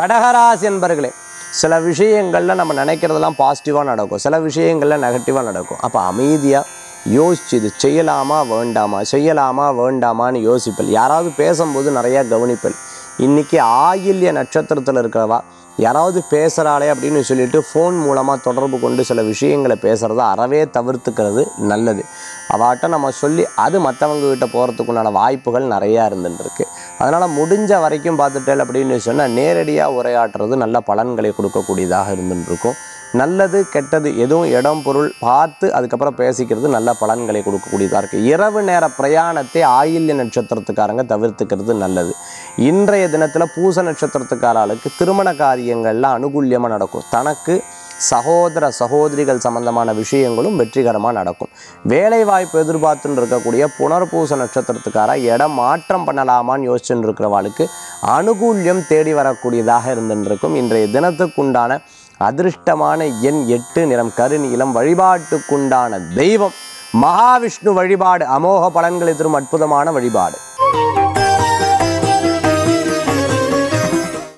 கடகராசி என்பர்களே சில விஷயங்களில் நம்ம நினைக்கிறதெல்லாம் பாசிட்டிவாக நடக்கும் சில விஷயங்களில் நெகட்டிவாக நடக்கும் அப்போ அமைதியாக யோசிச்சு இது செய்யலாமா வேண்டாமா செய்யலாமா வேண்டாமான்னு யோசிப்பல் யாராவது பேசும்போது நிறையா கவனிப்பல் இன்றைக்கி ஆயில்ய நட்சத்திரத்தில் இருக்கிறவா யாராவது பேசுகிறாளே அப்படின்னு சொல்லிட்டு ஃபோன் மூலமாக தொடர்பு கொண்டு சில விஷயங்களை பேசுகிறத அறவே தவிர்த்துக்கிறது நல்லது அவாட்ட நம்ம சொல்லி அது மற்றவங்க கிட்ட போகிறதுக்குண்டான வாய்ப்புகள் நிறையா இருந்துருக்கு அதனால் முடிஞ்ச வரைக்கும் பார்த்துட்டேன் அப்படின்னு சொன்னால் நேரடியாக உரையாற்றுறது நல்ல பலன்களை கொடுக்கக்கூடியதாக இருந்துருக்கும் நல்லது கெட்டது எதுவும் இடம் பொருள் பார்த்து அதுக்கப்புறம் பேசிக்கிறது நல்ல பலன்களை கொடுக்கக்கூடியதாக இருக்குது இரவு நேர பிரயாணத்தை ஆயில்ய நட்சத்திரத்துக்காரங்க தவிர்த்துக்கிறது நல்லது இன்றைய தினத்தில் பூச நட்சத்திரத்துக்காரர்களுக்கு திருமண காரியங்கள்லாம் அனுகூல்யமாக நடக்கும் தனக்கு சகோதர சகோதரிகள் சம்பந்தமான விஷயங்களும் வெற்றிகரமாக நடக்கும் வேலை வாய்ப்பு எதிர்பார்த்துன்னு இருக்கக்கூடிய புனர்பூச நட்சத்திரத்துக்கார இடம் மாற்றம் பண்ணலாமான்னு யோசிச்சுட்டு இருக்கிறவாளுக்கு அனுகூல்யம் தேடி வரக்கூடியதாக இருந்துருக்கும் இன்றைய தினத்துக்குண்டான அதிர்ஷ்டமான எண் எட்டு நிறம் கருநீலம் வழிபாட்டுக்குண்டான தெய்வம் மகாவிஷ்ணு வழிபாடு அமோக பலன்களை தரும் அற்புதமான வழிபாடு